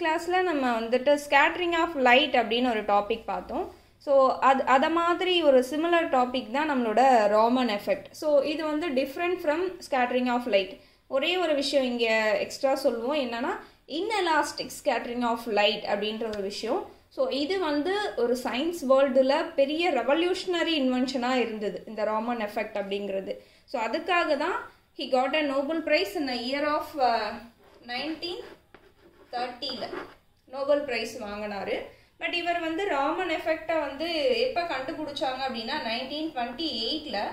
கிளாஸில் நம்ம வந்துட்டு ஸ்கேட்ரிங் ஆஃப் லைட் அப்படின்னு ஒரு டாபிக் பார்த்தோம் ஸோ அது அதை மாதிரி ஒரு சிமிலர் டாபிக் தான் நம்மளோட ராமன் எஃபெக்ட் ஸோ இது வந்து different from scattering of light ஒரே ஒரு விஷயம் இங்கே எக்ஸ்ட்ரா சொல்லுவோம் என்னென்னா இன்எலாஸ்டிக் ஸ்கேட்ரிங் ஆஃப் லைட் அப்படின்ற ஒரு விஷயம் ஸோ இது வந்து ஒரு சயின்ஸ் வேர்ல்டில் பெரிய ரெவல்யூஷனரி இன்வென்ஷனாக இருந்தது இந்த ராமன் எஃபெக்ட் அப்படிங்கிறது ஸோ அதுக்காக தான் he got a Nobel prize in year of nineteen தேர்ட்டியில் நோபல் ப்ரைஸ் வாங்கினாரு பட் இவர் வந்து ராமன் எஃபெக்டை வந்து எப்போ கண்டுபிடிச்சாங்க அப்படின்னா நைன்டீன் டுவெண்ட்டி எயிட்டில்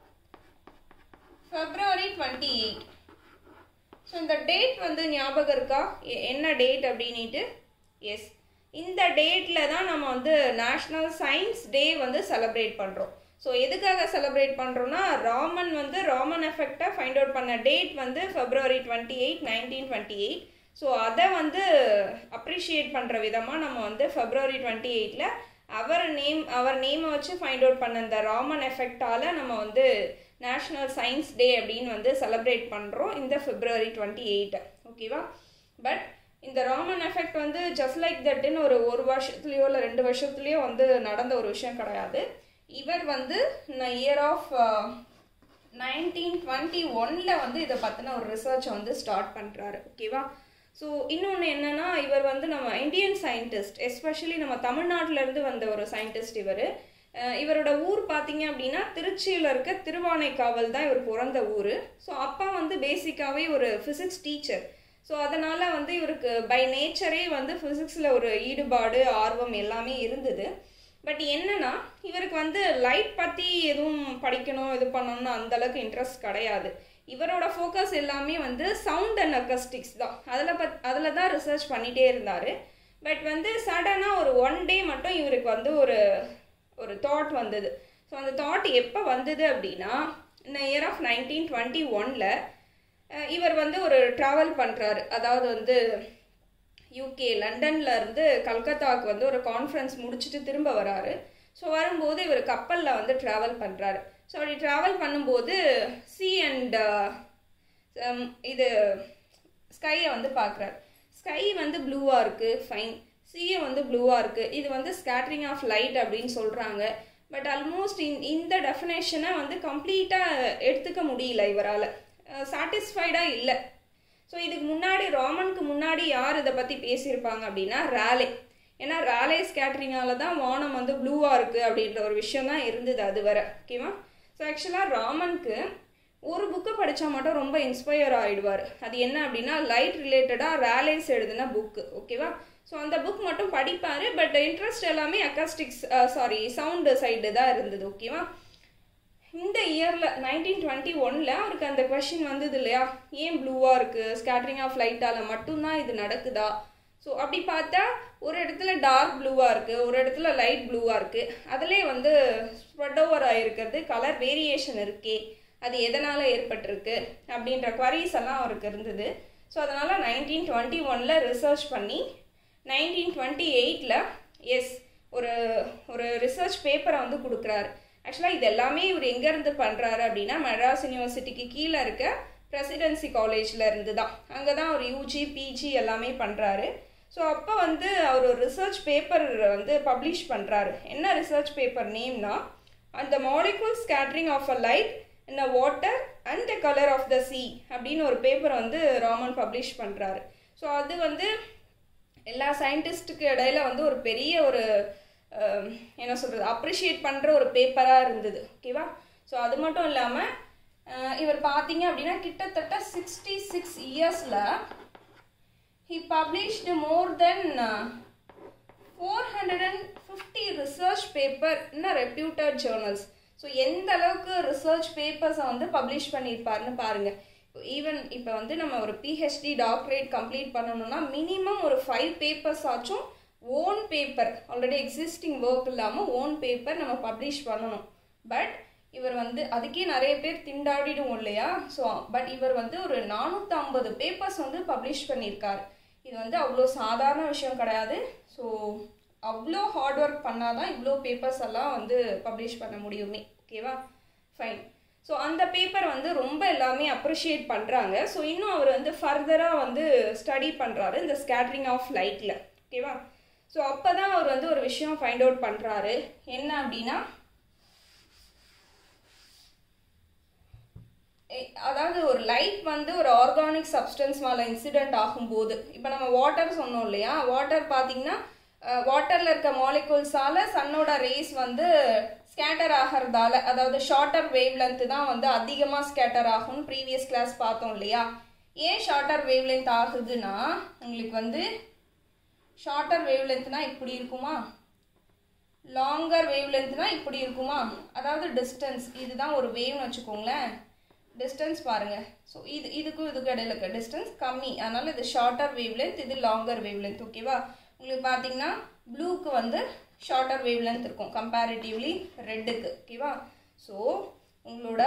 ஃபெப்ரவரி டுவெண்ட்டி எயிட் ஸோ இந்த டேட் வந்து ஞாபகம் இருக்கா எ- என்ன டேட் அப்படின்ட்டு எஸ் இந்த டேட்டில் தான் நம்ம வந்து நேஷ்னல் சயின்ஸ் டே வந்து செலிப்ரேட் பண்ணுறோம் ஸோ எதுக்காக செலிப்ரேட் பண்ணுறோன்னா ராமன் வந்து ராமன் எஃபெக்டை ஃபைண்ட் அவுட் பண்ண டேட் வந்து February twenty eight nineteen twenty eight so அதை வந்து அப்ரிஷியேட் பண்ணுற விதமாக நம்ம வந்து ஃபெப்ரவரி டுவெண்ட்டி எயிட்டில் அவர் நேம் அவர் நேமை வச்சு ஃபைண்ட் அவுட் பண்ண இந்த ராமன் எஃபெக்டால் நம்ம வந்து நேஷ்னல் சயின்ஸ் டே அப்படின்னு வந்து செலிப்ரேட் பண்ணுறோம் இந்த ஃபெப்ரவரி டுவெண்ட்டி எயிட்டை ஓகேவா பட் இந்த ராமன் எஃபெக்ட் வந்து ஜஸ்ட் லைக் தட்டுன்னு ஒரு ஒரு வருஷத்துலேயோ இல்லை ரெண்டு வருஷத்துலேயோ வந்து நடந்த ஒரு விஷயம் கிடையாது இவர் வந்து இந்த இயர் ஆஃப் நைன்டீன் டுவெண்ட்டி ஒனில் வந்து இதை பற்றின ஒரு ரிசர்ச்சை வந்து ஸ்டார்ட் பண்ணுறாரு ஓகேவா ஸோ இன்னொன்று என்னென்னா இவர் வந்து நம்ம இந்தியன் சயின்டிஸ்ட் எஸ்பெஷலி நம்ம தமிழ்நாட்டிலேருந்து வந்த ஒரு சயின்டிஸ்ட் இவர் இவரோட ஊர் பார்த்தீங்க அப்படின்னா திருச்சியில் இருக்க திருவானைக்காவல் தான் இவர் பிறந்த ஊர் ஸோ அப்பா வந்து பேசிக்காகவே ஒரு ஃபிசிக்ஸ் டீச்சர் ஸோ அதனால் வந்து இவருக்கு பை நேச்சரே வந்து ஃபிசிக்ஸில் ஒரு ஈடுபாடு ஆர்வம் எல்லாமே இருந்தது பட் என்னன்னா இவருக்கு வந்து லைட் பற்றி எதுவும் படிக்கணும் இது பண்ணணும்னு அந்த அளவுக்கு இன்ட்ரெஸ்ட் கிடையாது இவரோட ஃபோக்கஸ் எல்லாமே வந்து சவுண்ட் அண்ட் அக்கஸ்டிக்ஸ் தான் அதில் பத் அதில் தான் ரிசர்ச் பண்ணிகிட்டே இருந்தார் பட் வந்து சடனாக ஒரு ஒன் டே மட்டும் இவருக்கு வந்து ஒரு ஒரு தாட் வந்தது ஸோ அந்த தாட் எப்போ வந்தது அப்படின்னா இந்த இயர் ஆஃப் நைன்டீன் டுவெண்ட்டி ஒனில் இவர் வந்து ஒரு ட்ராவல் பண்ணுறாரு அதாவது வந்து யூகே லண்டன்ல இருந்து கல்கத்தாவுக்கு வந்து ஒரு கான்ஃபரன்ஸ் முடிச்சுட்டு திரும்ப வராரு ஸோ வரும்போது இவர் கப்பலில் வந்து ட்ராவல் பண்ணுறாரு ஸோ அப்படி ட்ராவல் பண்ணும்போது சி அண்ட் இது ஸ்கையை வந்து பார்க்குறாரு ஸ்கை வந்து ப்ளூவாக இருக்குது ஃபைன் சியை வந்து ப்ளூவாக இருக்குது இது வந்து ஸ்கேட்ரிங் ஆஃப் லைட் அப்படின்னு சொல்கிறாங்க பட் ஆல்மோஸ்ட் இன் இந்த டெஃபினேஷனை வந்து கம்ப்ளீட்டாக எடுத்துக்க முடியல இவரால் சாட்டிஸ்ஃபைடாக இல்லை ஸோ இதுக்கு முன்னாடி ராமனுக்கு முன்னாடி யார் இதை பற்றி பேசியிருப்பாங்க அப்படின்னா ராலே ஏன்னா ராலே ஸ்கேட்ரிங்கால தான் வானம் வந்து ப்ளூவாக இருக்குது அப்படின்ற ஒரு விஷயம் தான் இருந்தது அது வரை ஓகேவா ஸோ ஆக்சுவலாக ராமனுக்கு ஒரு புக்கை படித்தா மட்டும் ரொம்ப இன்ஸ்பயர் ஆகிடுவார் அது என்ன அப்படின்னா லைட் ரிலேட்டடாக ரேலேஸ் எழுதின புக்கு ஓகேவா ஸோ அந்த புக் மட்டும் படிப்பார் பட் இன்ட்ரெஸ்ட் எல்லாமே அக்காஸ்டிக்ஸ் சாரி சவுண்டு சைடு தான் இருந்தது ஓகேவா இந்த இயரில் நைன்டீன் டுவெண்ட்டி ஒனில் அவருக்கு அந்த கொஷின் வந்தது இல்லையா ஏன் ப்ளூவாக இருக்குது ஸ்கேட்ரிங் ஆஃப் லைட்டால் மட்டும்தான் இது நடக்குதா ஸோ அப்படி பார்த்தா ஒரு இடத்துல டார்க் ப்ளூவாக இருக்குது ஒரு இடத்துல லைட் ப்ளூவாக இருக்குது அதிலே வந்து ஸ்ப்ரெட் ஓவர் ஆகிருக்கிறது கலர் வேரியேஷன் இருக்கே அது எதனால் ஏற்பட்டிருக்கு அப்படின்ற queries எல்லாம் அவருக்கு இருந்தது ஸோ அதனால் நைன்டீன் டுவெண்ட்டி ஒனில் ரிசர்ச் பண்ணி நைன்டீன் டுவெண்ட்டி எயிட்டில் எஸ் ஒரு ஒரு ரிசர்ச் பேப்பரை வந்து கொடுக்குறாரு ஆக்சுவலாக இது எல்லாமே இவர் எங்கேருந்து பண்ணுறாரு அப்படின்னா மெட்ராஸ் யூனிவர்சிட்டிக்கு கீழே இருக்க பிரசிடென்சி காலேஜில் இருந்து தான் அங்கே தான் அவர் யூஜி பிஜி எல்லாமே பண்ணுறாரு ஸோ அப்போ வந்து அவர் ஒரு ரிசர்ச் பேப்பர் வந்து பப்ளிஷ் பண்ணுறாரு என்ன ரிசர்ச் பேப்பர் நேம்னா அந்த molecule scattering of a light in a water and the colour of the sea அப்படின்னு ஒரு பேப்பர் வந்து ராமன் பப்ளிஷ் பண்ணுறாரு ஸோ அது வந்து எல்லா சயின்டிஸ்ட்டுக்கு இடையில வந்து ஒரு பெரிய ஒரு அஹ், என்ன சொல்கிறது அப்ரிஷியேட் பண்ணுற ஒரு பேப்பராக இருந்தது ஓகேவா ஸோ அது மட்டும் இல்லாமல் இவர் பார்த்தீங்க அப்படின்னா கிட்டத்தட்ட சிக்ஸ்டி சிக்ஸ் இயர்ஸில் he published more than four hundred and fifty research paper in reputed journals so எந்த அளவுக்கு ரிசர்ச் பேப்பர்ஸை வந்து பப்ளிஷ் பண்ணியிருப்பாருன்னு பாருங்கள் ஈவன் இப்போ வந்து நம்ம ஒரு பிஹெச்டி டாக்டரேட் கம்ப்ளீட் பண்ணணும்னா மினிமம் ஒரு ஃபைவ் பேப்பர்ஸ் ஆச்சும் own paper already existing work இல்லாமல் ஓன் பேப்பர் நம்ம பப்ளிஷ் பண்ணணும் பட் இவர் வந்து அதுக்கே நிறைய பேர் திண்டாடிடுவோம் இல்லையா ஸோ பட் இவர் வந்து ஒரு நானூற்றி ஐம்பது பேப்பர்ஸ் வந்து பப்ளிஷ் பண்ணியிருக்காரு இது வந்து அவ்வளோ சாதாரண விஷயம் கிடையாது ஸோ அவ்வளோ ஹார்ட் ஒர்க் பண்ணால் தான் இவ்வளோ பேப்பர்ஸ் எல்லாம் வந்து பப்ளிஷ் பண்ண முடியுமே ஓகேவா ஃபைன் ஸோ அந்த பேப்பர் வந்து ரொம்ப எல்லாமே அப்ரிஷியேட் பண்ணுறாங்க ஸோ இன்னும் அவர் வந்து ஃபர்தராக வந்து ஸ்டடி பண்ணுறாரு இந்த ஸ்கேட்ரிங் ஆஃப் லைட்டில் ஓகேவா ஸோ அப்போ தான் அவர் வந்து ஒரு விஷயம் ஃபைண்ட் அவுட் பண்ணுறாரு என்ன அப்படின்னா எ- அதாவது ஒரு லைட் வந்து ஒரு ஆர்கானிக் சப்ஸ்டன்ஸ் மேலே இன்சிடென்ட் ஆகும்போது இப்போ நம்ம வாட்டர் சொன்னோம் இல்லையா வாட்டர் பார்த்தீங்கன்னா வாட்டரில் இருக்க மாலிகூல்ஸால் சன்னோட ரேஸ் வந்து ஸ்கேட்டர் ஆகிறதால அதாவது ஷார்ட்டர் வேவ் லென்த் தான் வந்து அதிகமாக ஸ்கேட்டர் ஆகும்னு ப்ரீவியஸ் கிளாஸ் பார்த்தோம் இல்லையா ஏன் ஷார்ட்டர் வேவ் லென்த் ஆகுதுன்னா உங்களுக்கு வந்து ஷார்ட்டர் வேவ் லென்த்னா இப்படி இருக்குமா லாங்கர் வேவ் லென்த்னா இப்படி இருக்குமா அதாவது டிஸ்டன்ஸ் இதுதான் ஒரு வேவ்னு வச்சுக்கோங்களேன் டிஸ்டன்ஸ் பாருங்க ஸோ இது இதுக்கும் இதுக்கும் இடையில இருக்க டிஸ்டன்ஸ் கம்மி அதனால இது ஷார்ட்டர் வேவ் லென்த் இது லாங்கர் வேவ் லென்த் ஓகேவா உங்களுக்கு பார்த்தீங்கன்னா ப்ளூக்கு வந்து ஷார்ட்டர் வேவ் லென்த் இருக்கும் கம்பேரிட்டிவ்லி ரெட்டுக்கு ஓகேவா ஸோ உங்களோட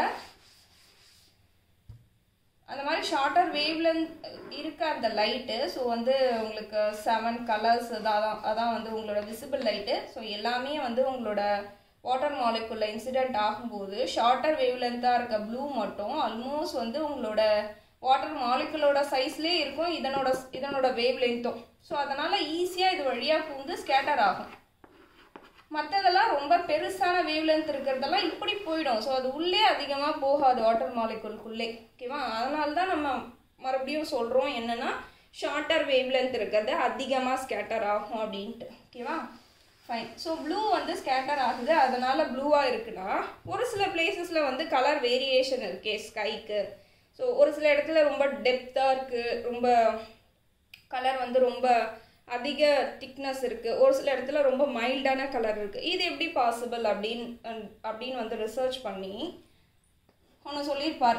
அந்த மாதிரி ஷார்ட்டர் வேவ் லென்த் இருக்க அந்த லைட்டு ஸோ வந்து உங்களுக்கு செவன் கலர்ஸ் அதான் அதான் வந்து உங்களோட விசிபிள் லைட்டு ஸோ எல்லாமே வந்து உங்களோட வாட்டர் மாலிகுல்ல இன்சிடென்ட் ஆகும்போது ஷார்ட்டர் வேவ் லென்த்தாக இருக்க ப்ளூ மட்டும் ஆல்மோஸ்ட் வந்து உங்களோட வாட்டர் மாலிகுலோட சைஸ்லேயே இருக்கும் இதனோட இதனோட வேவ் லென்த்தும் ஸோ அதனால் ஈஸியாக இது வழியாக பூந்து ஸ்கேட்டர் ஆகும் மற்றதெல்லாம் ரொம்ப பெருசான வேவ் லென்த் இருக்கிறதெல்லாம் இப்படி போயிடும் ஸோ அது உள்ளே அதிகமாக போகாது வாட்டர் மாலிகுல்குள்ளே ஓகேவா அதனால தான் நம்ம மறுபடியும் சொல்கிறோம் என்னென்னா ஷார்ட்டர் வேவ் லென்த் இருக்கிறது அதிகமாக ஸ்கேட்டர் ஆகும் அப்படின்ட்டு ஓகேவா ஃபைன் ஸோ ப்ளூ வந்து ஸ்கேட்டர் ஆகுது அதனால் ப்ளூவாக இருக்குன்னா ஒரு சில பிளேசஸில் வந்து கலர் வேரியேஷன் இருக்கே ஸ்கைக்கு ஸோ ஒரு சில இடத்துல ரொம்ப டெப்த்தாக இருக்குது ரொம்ப கலர் வந்து ரொம்ப அதிக திக்னஸ் இருக்குது ஒரு சில இடத்துல ரொம்ப மைல்டான கலர் இருக்குது இது எப்படி பாசிபிள் அப்படின்னு அப்படின்னு வந்து ரிசர்ச் பண்ணி ஒன்று சொல்லியிருப்பார்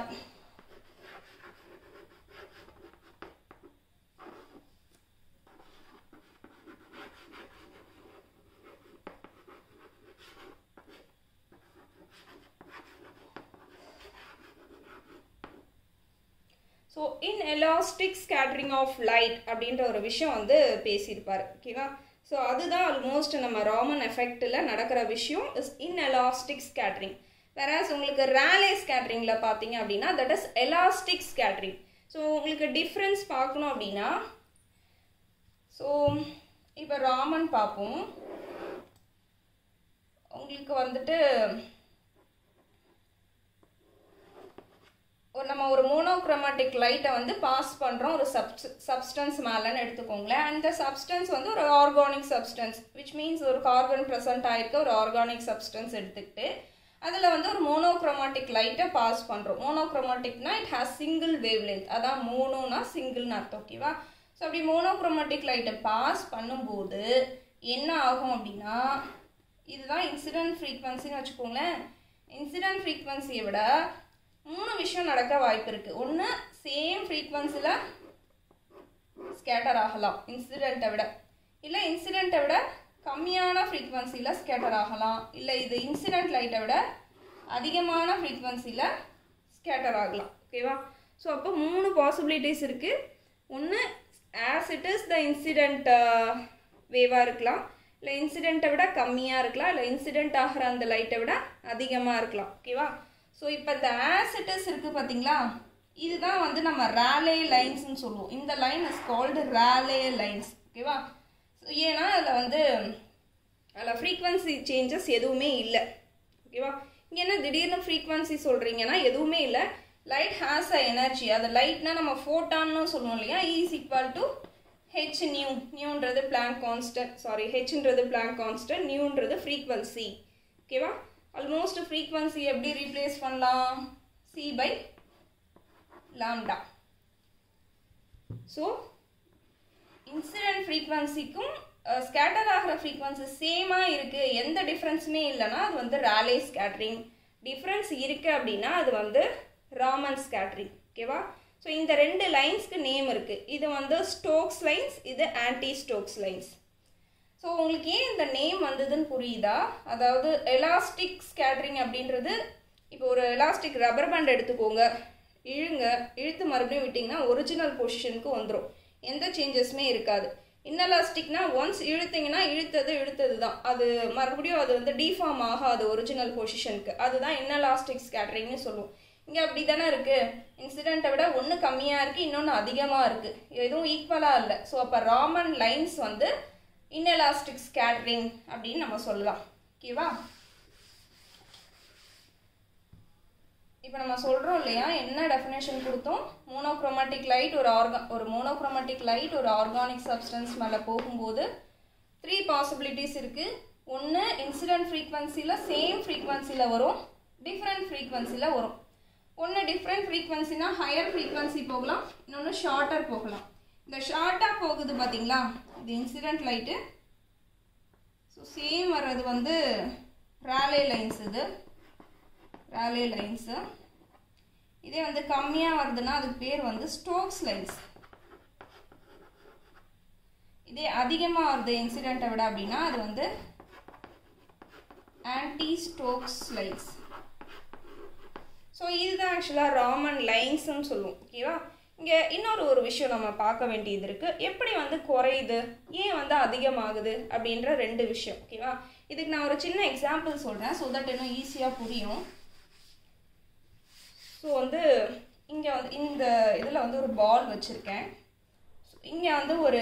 so inelastic scattering of light அப்படின்ற ஒரு விஷயம் வந்து பேசியிருப்பார் ஓகேவா ஸோ அதுதான் ஆல்மோஸ்ட் நம்ம ராமன் எஃபெக்டில் நடக்கிற விஷயம் is inelastic scattering whereas உங்களுக்கு ரேலே ஸ்கேட்ரிங்கில் பார்த்தீங்க அப்படின்னா that is elastic scattering so உங்களுக்கு டிஃப்ரென்ஸ் பார்க்கணும் அப்படின்னா ஸோ இப்போ ராமன் பார்ப்போம் உங்களுக்கு வந்துட்டு ஒரு நம்ம ஒரு மோனோக்ரோமேட்டிக் லைட்டை வந்து பாஸ் பண்ணுறோம் ஒரு சப்ஸ் சப்ஸ்டன்ஸ் மேலேன்னு எடுத்துக்கோங்களேன் அந்த சப்ஸ்டன்ஸ் வந்து ஒரு ஆர்கானிக் சப்ஸ்டன்ஸ் விச் மீன்ஸ் ஒரு கார்பன் ப்ரெசன்ட் ஆயிருக்க ஒரு ஆர்கானிக் சப்ஸ்டன்ஸ் எடுத்துக்கிட்டு அதில் வந்து ஒரு மோனோக்ரோமேட்டிக் லைட்டை பாஸ் பண்ணுறோம் மோனோக்ரோமேட்டிக்னா it has single wavelength அதான் மோனோனா சிங்கிள்னு அர்த்தம் ஓகேவா ஸோ அப்படி மோனோக்ரோமேட்டிக் லைட்டை பாஸ் பண்ணும்போது என்ன ஆகும் அப்படின்னா இதுதான் இன்சிடென்ட் ஃப்ரீக்வன்சின்னு வச்சுக்கோங்களேன் இன்சிடென்ட் ஃப்ரீக்வன்சியை விட மூணு விஷயம் நடக்க வாய்ப்பு இருக்குது ஒன்று சேம் ஃப்ரீக்வன்சியில் ஸ்கேட்டர் ஆகலாம் இன்சிடெண்ட்டை விட இல்லை இன்சிடெண்ட்டை விட கம்மியான ஃப்ரீக்வன்சியில் ஸ்கேட்டர் ஆகலாம் இல்லை இது இன்சிடெண்ட் லைட்டை விட அதிகமான ஃப்ரீக்வன்சியில் ஸ்கேட்டர் ஆகலாம் ஓகேவா ஸோ அப்போ மூணு பாசிபிலிட்டிஸ் இருக்குது ஒன்று as it is the incident வேவாக இருக்கலாம் இல்லை இன்சிடெண்ட்டை விட கம்மியாக இருக்கலாம் இல்லை இன்சிடெண்ட் ஆகிற அந்த லைட்டை விட அதிகமாக இருக்கலாம் ஓகேவா ஸோ இப்போ இந்த ஆசிட்டஸ் இருக்குது பார்த்தீங்களா இதுதான் வந்து நம்ம ரேலே லைன்ஸ்னு சொல்லுவோம் இந்த line is called Rayleigh lines ஓகேவா ஸோ ஏன்னா அதில் வந்து அதில் ஃப்ரீக்வன்சி சேஞ்சஸ் எதுவுமே இல்லை ஓகேவா இங்கே என்ன திடீர்னு ஃப்ரீக்வன்சி சொல்கிறீங்கன்னா எதுவுமே இல்லை லைட் ஹேஸ் அ எனர்ஜி அது லைட்னா நம்ம ஃபோட்டான்னு சொல்லுவோம் இல்லையா is equal to H nu நியூன்றது பிளாங்க் கான்ஸ்டன்ட் சாரி ஹெச்ன்றது பிளாங்க் கான்ஸ்டன்ட் நியூன்றது ஃப்ரீக்வன்சி ஓகேவா ஆல்மோஸ்ட் ஃப்ரீக்வன்சி எப்படி ரீப்ளேஸ் பண்ணலாம் C by lambda so incident ஃப்ரீக்வன்சிக்கும் ஸ்கேட்டர் ஆகிற ஃப்ரீக்வன்சி சேமாக இருக்குது எந்த டிஃப்ரென்ஸுமே இல்லைன்னா அது வந்து ரேலே ஸ்கேட்ரிங் டிஃப்ரென்ஸ் இருக்குது அப்படின்னா அது வந்து ராமன் ஸ்கேட்ரிங் ஓகேவா ஸோ இந்த ரெண்டு லைன்ஸ்க்கு நேம் இருக்குது இது வந்து ஸ்டோக்ஸ் லைன்ஸ் இது ஆன்டி ஸ்டோக்ஸ் லைன்ஸ் ஸோ உங்களுக்கு ஏன் இந்த நேம் வந்ததுன்னு புரியுதா அதாவது எலாஸ்டிக் ஸ்கேட்ரிங் அப்படின்றது இப்போ ஒரு எலாஸ்டிக் ரப்பர் பேண்ட் எடுத்துக்கோங்க இழுங்க இழுத்து மறுபடியும் விட்டிங்கன்னா ஒரிஜினல் பொசிஷனுக்கு வந்துடும் எந்த சேஞ்சஸுமே இருக்காது இன்னலாஸ்டிக்னா ஒன்ஸ் இழுத்தீங்கன்னா இழுத்தது இழுத்தது தான் அது மறுபடியும் அது வந்து டிஃபார்ம் ஆகாது ஒரிஜினல் பொசிஷனுக்கு அதுதான் இன்னலாஸ்டிக் ஸ்கேட்டரிங்னு சொல்லுவோம் இங்கே அப்படி தானே இருக்குது இன்சிடெண்ட்டை விட ஒன்று கம்மியாக இருக்குது இன்னொன்று அதிகமாக இருக்குது எதுவும் ஈக்குவலாக இல்லை ஸோ அப்போ ராமன் லைன்ஸ் வந்து இன்னலாஸ்டிக் ஸ்கேட்டரிங் அப்படின்னு நம்ம சொல்லலாம் ஓகேவா இப்போ நம்ம சொல்கிறோம் இல்லையா என்ன டெஃபினேஷன் கொடுத்தோம் மோனோக்ரோமேட்டிக் லைட் ஒரு ஆர்கா ஒரு மோனோக்ரோமேட்டிக் லைட் ஒரு ஆர்கானிக் சப்ஸ்டன்ஸ் மேலே போகும்போது த்ரீ பாசிபிலிட்டிஸ் இருக்குது ஒன்று இன்சிடென்ட் ஃப்ரீக்வன்சியில் சேம் ஃப்ரீக்வன்சியில் வரும் டிஃப்ரெண்ட் ஃப்ரீக்வன்சியில் வரும் ஒன்று டிஃப்ரெண்ட் ஃப்ரீக்வன்சினா ஹையர் ஃப்ரீக்வன்சி போகலாம் இன்னொன்று ஷார்ட்டர் போகலாம் இந்த ஷார்ட்டாக போகுது பார்த்தீங்களா இது இன்சிடென்ட் லைட்டு ஸோ சேம் வர்றது வந்து ரேலே லைன்ஸ் இது ரேலே லைன்ஸு இதே வந்து கம்மியாக வருதுன்னா அதுக்கு பேர் வந்து ஸ்டோக்ஸ் லைன்ஸ் இதே அதிகமாக வருது இன்சிடெண்ட்டை விட அப்படின்னா அது வந்து ஆன்டி ஸ்டோக்ஸ் லைன்ஸ் ஸோ இதுதான் ஆக்சுவலாக ராமன் லைன்ஸ்னு சொல்லுவோம் ஓகேவா இங்கே இன்னொரு ஒரு விஷயம் நம்ம பார்க்க வேண்டியது இருக்குது எப்படி வந்து குறையுது ஏன் வந்து அதிகமாகுது அப்படின்ற ரெண்டு விஷயம் ஓகேவா இதுக்கு நான் ஒரு சின்ன எக்ஸாம்பிள் சொல்கிறேன் ஸோ தட் இன்னும் ஈஸியாக புரியும் ஸோ வந்து இங்கே வந்து இந்த இதில் வந்து ஒரு பால் வச்சுருக்கேன் இங்கே வந்து ஒரு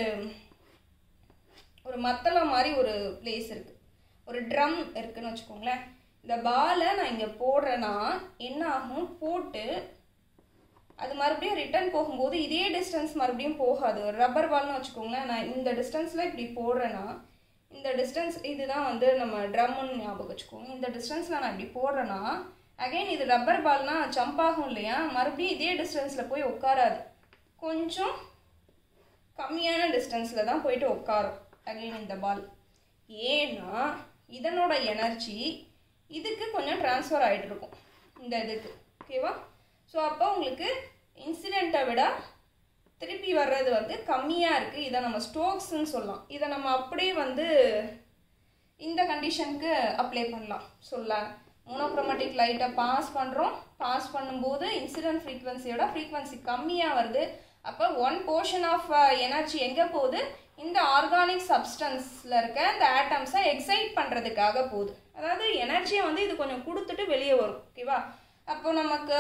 ஒரு மத்தளம் மாதிரி ஒரு பிளேஸ் இருக்குது ஒரு ட்ரம் இருக்குன்னு வச்சுக்கோங்களேன் இந்த பாலை நான் இங்கே போடுறேன்னா என்ன ஆகும் போட்டு அது மறுபடியும் ரிட்டர்ன் போகும்போது இதே டிஸ்டன்ஸ் மறுபடியும் போகாது ஒரு ரப்பர் பால்னு வச்சுக்கோங்களேன் நான் இந்த டிஸ்டன்ஸில் இப்படி போடுறேன்னா இந்த டிஸ்டன்ஸ் இதுதான் வந்து நம்ம ட்ரம்முன்னு ஞாபகம் வச்சுக்கோங்க இந்த டிஸ்டன்ஸில் நான் இப்படி போடுறேன்னா அகைன் இது ரப்பர் பால்னா ஜம்ப் ஆகும் இல்லையா மறுபடியும் இதே டிஸ்டன்ஸில் போய் உட்காராது கொஞ்சம் கம்மியான டிஸ்டன்ஸில் தான் போயிட்டு உட்காரும் அகைன் இந்த பால் ஏன்னா இதனோட எனர்ஜி இதுக்கு கொஞ்சம் ட்ரான்ஸ்ஃபர் ஆகிட்டு இருக்கும் இந்த இதுக்கு ஓகேவா ஸோ அப்போ உங்களுக்கு இன்சிடெண்ட்டை விட திருப்பி வர்றது வந்து கம்மியாக இருக்குது இதை நம்ம ஸ்டோக்ஸ்ன்னு சொல்லலாம் இதை நம்ம அப்படியே வந்து இந்த கண்டிஷனுக்கு அப்ளை பண்ணலாம் சொல்ல மோனோக்ரோமேட்டிக் லைட்டை பாஸ் பண்ணுறோம் பாஸ் பண்ணும்போது இன்சிடென்ட் ஃப்ரீக்வன்சியோட ஃப்ரீக்வன்சி கம்மியாக வருது அப்போ ஒன் போர்ஷன் ஆஃப் எனர்ஜி எங்கே போகுது இந்த ஆர்கானிக் சப்ஸ்டன்ஸில் இருக்க இந்த ஆட்டம்ஸை எக்ஸைட் பண்ணுறதுக்காக போகுது அதாவது எனர்ஜியை வந்து இது கொஞ்சம் கொடுத்துட்டு வெளியே வரும் ஓகேவா அப்போ நமக்கு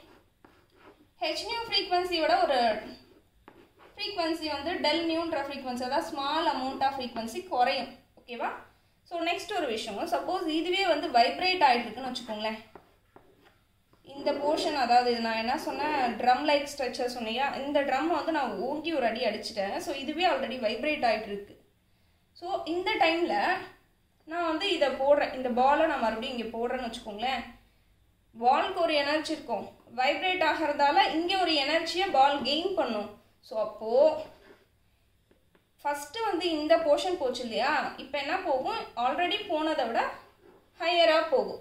ஹெச்நியூ ஃப்ரீக்வன்சியோட ஒரு ஃப்ரீக்வன்சி வந்து டெல் நியூன்ற ஃப்ரீக்வன்சி அதாவது ஸ்மால் அமௌண்ட் ஆஃப் ஃப்ரீக்வன்சி குறையும் ஓகேவா ஸோ நெக்ஸ்ட் ஒரு விஷயம் சப்போஸ் இதுவே வந்து வைப்ரேட் ஆகிட்டு இருக்குன்னு வச்சுக்கோங்களேன் இந்த போர்ஷன் அதாவது இது நான் என்ன சொன்னேன் ட்ரம் லைக் ஸ்ட்ரெச்சர் சொன்னியா இந்த ட்ரம் வந்து நான் ஓங்கி ஒரு அடி அடிச்சிட்டேன் ஸோ இதுவே ஆல்ரெடி வைப்ரேட் ஆகிட்டு இருக்கு ஸோ இந்த டைமில் நான் வந்து இதை போடுறேன் இந்த பாலை நான் மறுபடியும் இங்கே போடுறேன்னு வச்சுக்கோங்களேன் பால்க்கு ஒரு எனர்ஜி இருக்கும் வைப்ரேட் ஆகிறதால இங்கே ஒரு எனர்ஜியை பால் கெயின் பண்ணும் ஸோ அப்போது ஃபஸ்ட்டு வந்து இந்த போர்ஷன் போச்சு இல்லையா இப்போ என்ன போகும் ஆல்ரெடி போனதை விட ஹையராக போகும்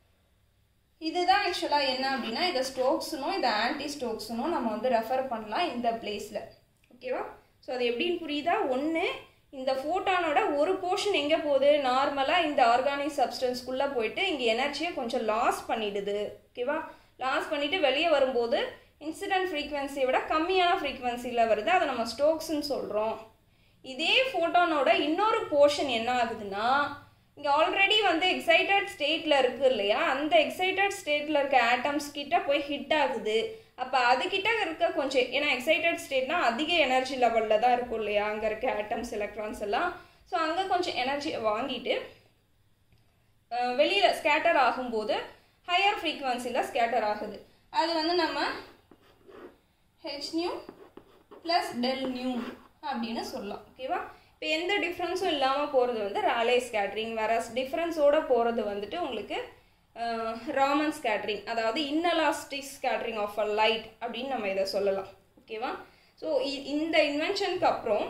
இதுதான் ஆக்சுவலாக என்ன அப்படின்னா இதை ஸ்டோக்ஸ்னும் இதை ஆன்டி ஸ்டோக்ஸ்னும் நம்ம வந்து ரெஃபர் பண்ணலாம் இந்த பிளேஸில் ஓகேவா ஸோ அது எப்படின்னு புரியுதா ஒன்று இந்த ஃபோட்டானோட ஒரு போர்ஷன் எங்கே போகுது நார்மலாக இந்த ஆர்கானிக் சப்ஸ்டன்ஸ்குள்ளே போயிட்டு இங்கே எனர்ஜியை கொஞ்சம் லாஸ் பண்ணிடுது ஓகேவா லாஸ் பண்ணிவிட்டு வெளியே வரும்போது இன்சிடென்ட் ஃப்ரீக்வன்சியை விட கம்மியான ஃப்ரீக்வன்சியில் வருது அதை நம்ம ஸ்டோக்ஸ்ன்னு சொல்கிறோம் இதே ஃபோட்டானோட இன்னொரு போர்ஷன் என்ன ஆகுதுன்னா இங்கே ஆல்ரெடி வந்து எக்ஸைட்டட் ஸ்டேட்டில் இருக்குது இல்லையா அந்த எக்ஸைட்டட் ஸ்டேட்டில் இருக்க ஆட்டம்ஸ் கிட்ட போய் ஹிட் ஆகுது அப்போ அதுக்கிட்ட இருக்க கொஞ்சம் ஏன்னா எக்ஸைட்டட் ஸ்டேட்னா அதிக எனர்ஜி லெவலில் தான் இருக்கும் இல்லையா அங்கே இருக்க ஆட்டம்ஸ் எலக்ட்ரான்ஸ் எல்லாம் ஸோ அங்கே கொஞ்சம் எனர்ஜியை வாங்கிட்டு வெளியில் ஸ்கேட்டர் ஆகும்போது ஹையர் ஃப்ரீக்வன்சியில் ஸ்கேட்டர் ஆகுது அது வந்து நம்ம H nu plus del nu அப்படின்னு சொல்லலாம் ஓகேவா இப்போ எந்த டிஃப்ரென்ஸும் இல்லாமல் போகிறது வந்து ராலே ஸ்கேட்ரிங் வேற டிஃப்ரென்ஸோட போகிறது வந்துட்டு உங்களுக்கு ராமன் ஸ்கேட்ரிங் அதாவது inelastic scattering of a light அப்படின்னு நம்ம இதை சொல்லலாம் ஓகேவா ஸோ இந்த இன்வென்ஷனுக்கு அப்புறம்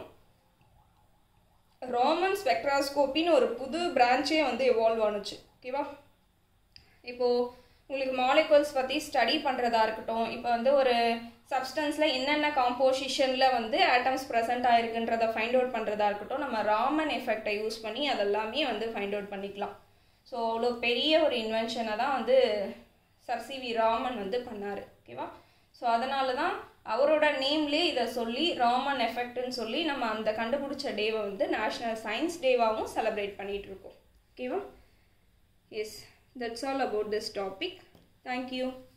ராமன் ஸ்பெக்ட்ராஸ்கோப்பின்னு ஒரு புது பிரான்ச்சே வந்து எவால்வ் ஆனுச்சு ஓகேவா இப்போது உங்களுக்கு மாலிகுல்ஸ் பற்றி ஸ்டடி பண்ணுறதா இருக்கட்டும் இப்போ வந்து ஒரு சப்ஸ்டன்ஸில் என்னென்ன காம்போசிஷனில் வந்து ஆட்டம்ஸ் ப்ரெசென்ட் ஆயிருக்குன்றதை ஃபைண்ட் அவுட் பண்ணுறதா இருக்கட்டும் நம்ம ராமன் எஃபெக்டை யூஸ் பண்ணி அதெல்லாமே வந்து ஃபைண்ட் அவுட் பண்ணிக்கலாம் ஸோ அவ்வளோ பெரிய ஒரு இன்வென்ஷனை தான் வந்து சர் சி வி ராமன் வந்து பண்ணார் ஓகேவா ஸோ அதனால தான் அவரோட நேம்லேயே இதை சொல்லி ராமன் எஃபெக்ட்னு சொல்லி நம்ம அந்த கண்டுபிடிச்ச டேவை வந்து நேஷ்னல் சயின்ஸ் டேவாகவும் செலிப்ரேட் பண்ணிகிட்டு இருக்கோம் ஓகேவா yes that's all about this topic thank you